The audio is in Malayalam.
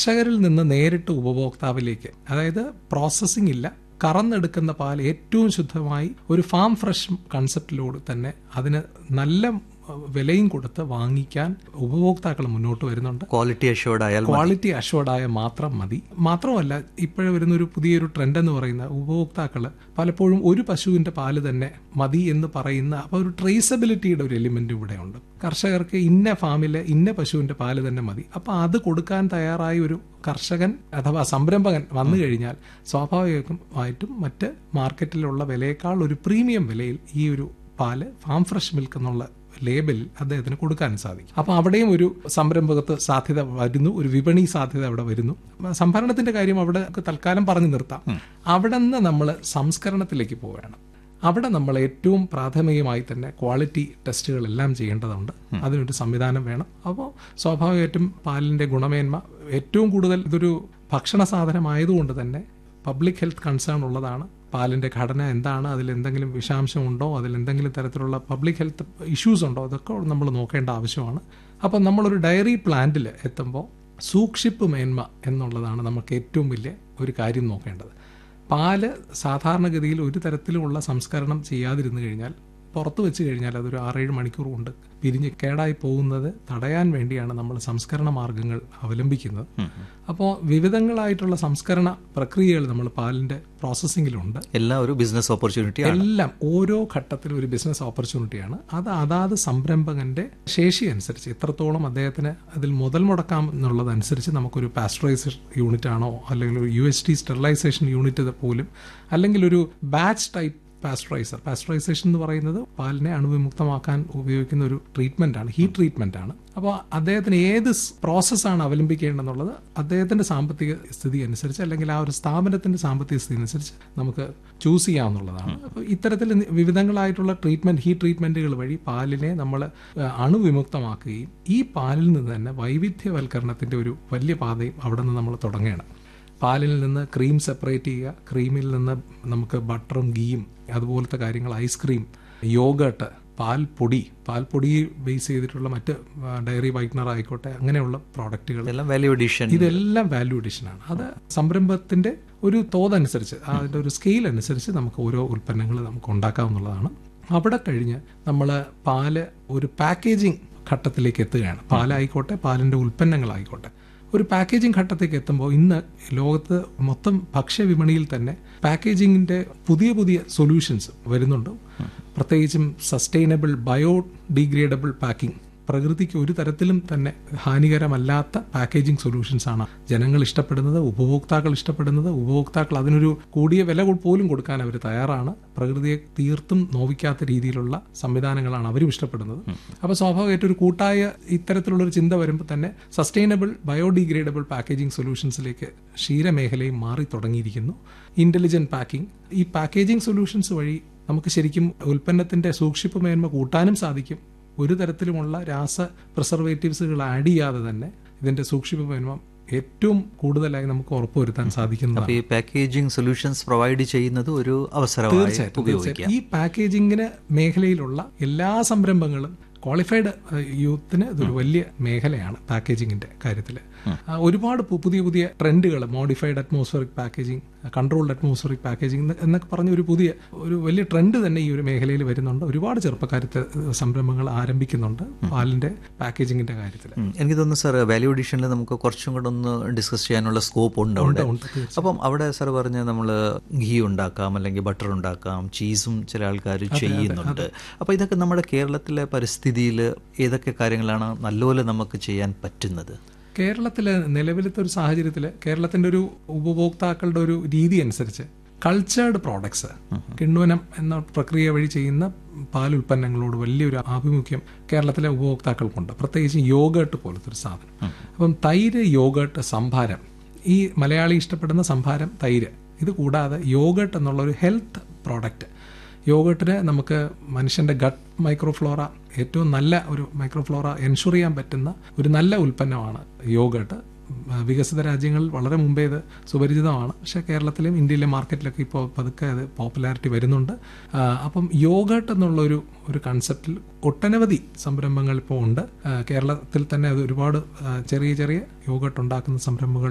കർഷകരിൽ നിന്ന് നേരിട്ട് ഉപഭോക്താവിലേക്ക് അതായത് പ്രോസസ്സിംഗ് ഇല്ല കറന്നെടുക്കുന്ന പാൽ ഏറ്റവും ശുദ്ധമായി ഒരു ഫാം ഫ്രഷ് കൺസെപ്റ്റിലൂടെ തന്നെ അതിന് നല്ല അഹ്, വിലയും കൊടുത്ത് വാങ്ങിക്കാൻ ഉപഭോക്താക്കൾ മുന്നോട്ട് വരുന്നുണ്ട് ക്വാളിറ്റി അഷ്യോർഡ് ആയാൽ മതി. ക്വാളിറ്റി അഷ്വർഡായ മാത്രം മതി മാത്രമല്ല ഇപ്പോഴും വരുന്ന ഒരു പുതിയൊരു ട്രെൻഡ് എന്ന് പറയുന്ന ഉപഭോക്താക്കൾ പലപ്പോഴും ഒരു പശുവിന്റെ പാല് തന്നെ മതി എന്ന് പറയുന്ന അപ്പോൾ ഒരു ട്രേസബിലിറ്റിയുടെ ഒരു എലിമെന്റ് ഇവിടെ ഉണ്ട് കർഷകർക്ക് ഇന്ന ഫാമിലെ ഇന്ന പശുവിന്റെ പാല് തന്നെ മതി അപ്പോൾ അത് കൊടുക്കാൻ തയ്യാറായ ഒരു കർഷകൻ അഥവാ സംരംഭകൻ വന്നു കഴിഞ്ഞാൽ സ്വാഭാവികമായിട്ടും മറ്റ് മാർക്കറ്റിലുള്ള വിലയേക്കാൾ ഒരു പ്രീമിയം വിലയിൽ ഈ ഒരു പാല് ഫാം ഫ്രഷ് മിൽക്ക് എന്നുള്ള ലേബലിൽ അദ്ദേഹത്തിന് കൊടുക്കാൻ സാധിക്കും അപ്പോൾ അവിടെയും ഒരു സംരംഭകത്ത് സാധ്യത വരുന്നു ഒരു വിപണി സാധ്യത അവിടെ വരുന്നു സംഭരണത്തിന്റെ കാര്യം അവിടെ തൽക്കാലം പറഞ്ഞു നിർത്താം അവിടെ നിന്ന് നമ്മൾ സംസ്കരണത്തിലേക്ക് പോവുകയാണ് അവിടെ നമ്മൾ ഏറ്റവും പ്രാഥമികമായി തന്നെ ക്വാളിറ്റി ടെസ്റ്റുകളെല്ലാം ചെയ്യേണ്ടതുണ്ട് അതിനൊരു സംവിധാനം വേണം അപ്പോൾ സ്വാഭാവികമായിട്ടും പാലിന്റെ ഗുണമേന്മ ഏറ്റവും കൂടുതൽ ഇതൊരു ഭക്ഷണ സാധനമായതുകൊണ്ട് തന്നെ പബ്ലിക് ഹെൽത്ത് കൺസേൺ ഉള്ളതാണ് പാലിന്റെ ഘടന എന്താണ് അതിൽ എന്തെങ്കിലും വിഷാംശം ഉണ്ടോ അതിൽ എന്തെങ്കിലും തരത്തിലുള്ള പബ്ലിക് ഹെൽത്ത് ഇഷ്യൂസ് ഉണ്ടോ അതൊക്കെ നമ്മൾ നോക്കേണ്ട ആവശ്യമാണ് അപ്പം നമ്മളൊരു ഡയറി പ്ലാന്റിൽ എത്തുമ്പോൾ സൂക്ഷിപ്പ് മേന്മ എന്നുള്ളതാണ് നമുക്ക് ഏറ്റവും വലിയ ഒരു കാര്യം നോക്കേണ്ടത് പാല് സാധാരണഗതിയിൽ ഒരു തരത്തിലുമുള്ള സംസ്കരണം ചെയ്യാതിരുന്നു കഴിഞ്ഞാൽ പുറത്ത് വെച്ച് കഴിഞ്ഞാൽ അതൊരു ആറേഴ് മണിക്കൂർ കൊണ്ട് പിരിഞ്ഞ് കേടായി പോകുന്നത് തടയാൻ വേണ്ടിയാണ് നമ്മൾ സംസ്കരണ മാർഗങ്ങൾ അവലംബിക്കുന്നത് അപ്പോൾ വിവിധങ്ങളായിട്ടുള്ള സംസ്കരണ പ്രക്രിയകൾ നമ്മൾ പാലിന്റെ പ്രോസസ്സിങ്ങിലുണ്ട് എല്ലാം ഒരു ബിസിനസ് ഓപ്പർച്യൂണിറ്റി ആണ് എല്ലാം ഓരോ ഘട്ടത്തിലും ഒരു ബിസിനസ് ഓപ്പർച്യൂണിറ്റിയാണ് അത് അതാത് സംരംഭകന്റെ ശേഷി അനുസരിച്ച് എത്രത്തോളം അദ്ദേഹത്തിന് അതിൽ മുതൽ മുടക്കാം എന്നുള്ളതനുസരിച്ച് നമുക്കൊരു പാസ്ചറൈസേഷൻ യൂണിറ്റ് ആണോ അല്ലെങ്കിൽ ഒരു U S T sterilization unit പോലും അല്ലെങ്കിൽ ഒരു ബാച്ച് ടൈപ്പ് പാസ്ചറൈസർ പാസ്ചറൈസേഷൻ എന്ന് പറയുന്നത് പാലിനെ അണുവിമുക്തമാക്കാൻ ഉപയോഗിക്കുന്ന ഒരു ട്രീറ്റ്മെന്റ് ആണ് ഹീറ്റ് ട്രീറ്റ്മെന്റ് ആണ് അപ്പോൾ അദ്ദേഹത്തിന് ഏത് പ്രോസസ്സാണ് അവലംബിക്കേണ്ടതെന്നുള്ളത് അദ്ദേഹത്തിന്റെ സാമ്പത്തിക സ്ഥിതി അനുസരിച്ച് അല്ലെങ്കിൽ ആ ഒരു സ്ഥാപനത്തിന്റെ സാമ്പത്തിക സ്ഥിതി അനുസരിച്ച് നമുക്ക് ചൂസ് ചെയ്യാവുന്നതാണ് അപ്പോൾ ഇത്തരത്തിൽ വിവിധങ്ങളായിട്ടുള്ള ട്രീറ്റ്മെന്റ് ഹീറ്റ് ട്രീറ്റ്മെന്റുകൾ വഴി പാലിനെ നമ്മൾ അണുവിമുക്തമാക്കുകയും ഈ പാലിൽ നിന്ന് തന്നെ വൈവിധ്യവൽക്കരണത്തിന്റെ ഒരു വലിയ പാതയും അവിടെ നിന്ന് നമ്മൾ തുടങ്ങുകയാണ് പാലിൽ നിന്ന് ക്രീം സെപ്പറേറ്റ് ചെയ്യുക ക്രീമിൽ നിന്ന് നമുക്ക് ബട്ടറും ഗീയും അതുപോലത്തെ കാര്യങ്ങൾ ഐസ്ക്രീം യോഗട്ട് പാൽപ്പൊടി പാൽപ്പൊടി ബേസ് ചെയ്തിട്ടുള്ള മറ്റ് ഡയറി വൈറ്റ്നർ ആയിക്കോട്ടെ അങ്ങനെയുള്ള പ്രോഡക്റ്റുകൾ എല്ലാം വാല്യൂ അഡീഷൻ ഇതെല്ലാം വാല്യൂ അഡീഷനാണ് അത് സംരംഭത്തിന്റെ ഒരു തോതനുസരിച്ച് അതിന്റെ ഒരു സ്കെയിൽ അനുസരിച്ച് നമുക്ക് ഓരോ ഉൽപ്പന്നങ്ങൾ നമുക്ക് ഉണ്ടാക്കാവുന്നതാണ് അവിടെ കഴിഞ്ഞ് നമ്മൾ പാല് ഒരു പാക്കേജിംഗ് ഘട്ടത്തിലേക്ക് എത്തുകയാണ് പാലായിക്കോട്ടെ പാലിന്റെ ഉൽപ്പന്നങ്ങളായിക്കോട്ടെ ഒരു പാക്കേജിംഗ് ഘട്ടത്തേക്ക് എത്തുമ്പോൾ ഇന്ന് ലോകത്ത് മൊത്തം ഭക്ഷ്യവിപണിയിൽ തന്നെ പാക്കേജിങ്ങിന്റെ പുതിയ പുതിയ സൊല്യൂഷൻസ് വരുന്നുണ്ട് പ്രത്യേകിച്ചും സസ്റ്റൈനബിൾ ബയോ ഡീഗ്രേഡബിൾ പാക്കിംഗ് പ്രകൃതിക്ക് ഒരു തരത്തിലും തന്നെ ഹാനികരമല്ലാത്ത പാക്കേജിംഗ് സൊല്യൂഷൻസ് ആണ് ജനങ്ങൾ ഇഷ്ടപ്പെടുന്നത് ഉപഭോക്താക്കൾ ഇഷ്ടപ്പെടുന്നത് ഉപഭോക്താക്കൾ അതിനൊരു കൂടിയ വില പോലും കൊടുക്കാൻ അവർ തയ്യാറാണ് പ്രകൃതിയെ തീർത്തും നോവിക്കാത്ത രീതിയിലുള്ള സംവിധാനങ്ങളാണ് അവരും ഇഷ്ടപ്പെടുന്നത് അപ്പോൾ സ്വാഭാവികമായിട്ട് ഒരു കൂട്ടായ ഇത്തരത്തിലുള്ള ഒരു ചിന്ത വരുമ്പോൾ തന്നെ സസ്റ്റൈനബിൾ ബയോഡിഗ്രേഡബിൾ പാക്കേജിംഗ് സൊല്യൂഷൻസിലേക്ക് ക്ഷീരമേഖലയും മാറി തുടങ്ങിയിരിക്കുന്നു ഇന്റലിജന്റ് പാക്കിംഗ് ഈ പാക്കേജിംഗ് സൊല്യൂഷൻസ് വഴി നമുക്ക് ശരിക്കും ഉൽപ്പന്നത്തിന്റെ സൂക്ഷിപ്പ് മേന്മ കൂട്ടാനും സാധിക്കും ഒരു തരത്തിലുമുള്ള രാസ പ്രിസർവേറ്റീവ്സുകൾ ആഡ് ചെയ്യാതെ തന്നെ ഇതിന്റെ സൂക്ഷിപ്പ് മേന്മ ഏറ്റവും കൂടുതലായി നമുക്ക് ഉറപ്പുവരുത്താൻ സാധിക്കുന്നതാണ് അപ്പൊ ഈ പാക്കേജിംഗ് സൊല്യൂഷൻസ് പ്രൊവൈഡ് ചെയ്യുന്നത് ഒരു അവസരമായി തീർച്ചയായിട്ടും ഉപയോഗിക്കാം തീർച്ചയായിട്ടും. ഈ പാക്കേജിങ്ങിന് മേഖലയിലുള്ള എല്ലാ സംരംഭങ്ങളും ക്വാളിഫൈഡ് യൂത്തിന് ഇതൊരു വലിയ മേഖലയാണ് പാക്കേജിങ്ങിന്റെ കാര്യത്തിൽ ഒരുപാട് പു- പുതിയ പുതിയ ട്രെൻഡുകൾ modified atmospheric packaging controlled atmospheric packaging എന്നൊക്കെ പറഞ്ഞ ഒരു പുതിയ ഒരു വലിയ ട്രെൻഡ് തന്നെ ഈ ഒരു മേഖലയിൽ വരുന്നുണ്ട് ഒരുപാട് ചെറുപ്പക്കാരത്തെ സംരംഭങ്ങൾ ആരംഭിക്കുന്നുണ്ട് പാലിന്റെ പാക്കേജിങ്ങിന്റെ കാര്യത്തിൽ ഉം. എനിക്ക് തോന്നുന്നു സാർ വാല്യൂ അഡീഷനിൽ നമുക്ക് കുറച്ചും കൂടെ ഒന്ന് ഡിസ്കസ് ചെയ്യാനുള്ള സ്കോപ്പ് ഉണ്ട് അവിടെ ഉണ്ട്, തീർച്ചയായും. അപ്പം അവിടെ സാർ പറഞ്ഞ നമ്മൾ ഗീ ഉണ്ടാക്കാം അല്ലെങ്കിൽ ബട്ടർ ഉണ്ടാക്കാം ചീസും ചില ആൾക്കാർ ചെയ്യുന്നുണ്ട് അപ്പോൾ ഇതൊക്കെ നമ്മുടെ കേരളത്തിലെ പരിസ്ഥിതിയിൽ ഏതൊക്കെ കാര്യങ്ങളാണ് നല്ലപോലെ നമുക്ക് ചെയ്യാൻ പറ്റുന്നത് കേരളത്തിലെ നിലവിലത്തെ ഒരു സാഹചര്യത്തിൽ കേരളത്തിന്റെ ഒരു ഉപഭോക്താക്കളുടെ ഒരു രീതി അനുസരിച്ച് കൾച്ചേർഡ് പ്രോഡക്ട്സ് കിണ്ണുവനം എന്ന പ്രക്രിയ വഴി ചെയ്യുന്ന പാൽ ഉൽപ്പന്നങ്ങളോട് വലിയൊരു ആഭിമുഖ്യം കേരളത്തിലെ ഉപഭോക്താക്കൾക്കുണ്ട് പ്രത്യേകിച്ച് യോഗേട്ട് പോലത്തെ ഒരു സാധനം അപ്പം തൈര് യോഗേട്ട് സംഭാരം ഈ മലയാളി ഇഷ്ടപ്പെടുന്ന സംഭാരം തൈര് ഇത് കൂടാതെ യോഗേട്ട് എന്നുള്ള ഒരു ഹെൽത്ത് പ്രോഡക്റ്റ് യോഗട്ടിന് നമുക്ക് മനുഷ്യന്റെ ഗട്ട് മൈക്രോഫ്ലോറ ഏറ്റവും നല്ല ഒരു മൈക്രോഫ്ലോറ എൻഷുർ ചെയ്യാൻ പറ്റുന്ന ഒരു നല്ല ഉൽപ്പന്നമാണ് യോഗട്ട് വികസിത രാജ്യങ്ങളിൽ വളരെ മുമ്പേ ഇത് സുപരിചിതമാണ് പക്ഷെ കേരളത്തിലും ഇന്ത്യയിലെ മാർക്കറ്റിലൊക്കെ ഇപ്പോൾ പതുക്കെ അത് പോപ്പുലാരിറ്റി വരുന്നുണ്ട് ആ, അപ്പം യോഗട്ട് എന്നുള്ള ഒരു ഒരു കൺസെപ്റ്റിൽ ഒട്ടനവധി സംരംഭങ്ങൾ ഇപ്പോൾ ഉണ്ട് ആ, കേരളത്തിൽ തന്നെ അത് ഒരുപാട് ആ, ചെറിയ ചെറിയ യോഗട്ട് ഉണ്ടാക്കുന്ന സംരംഭങ്ങൾ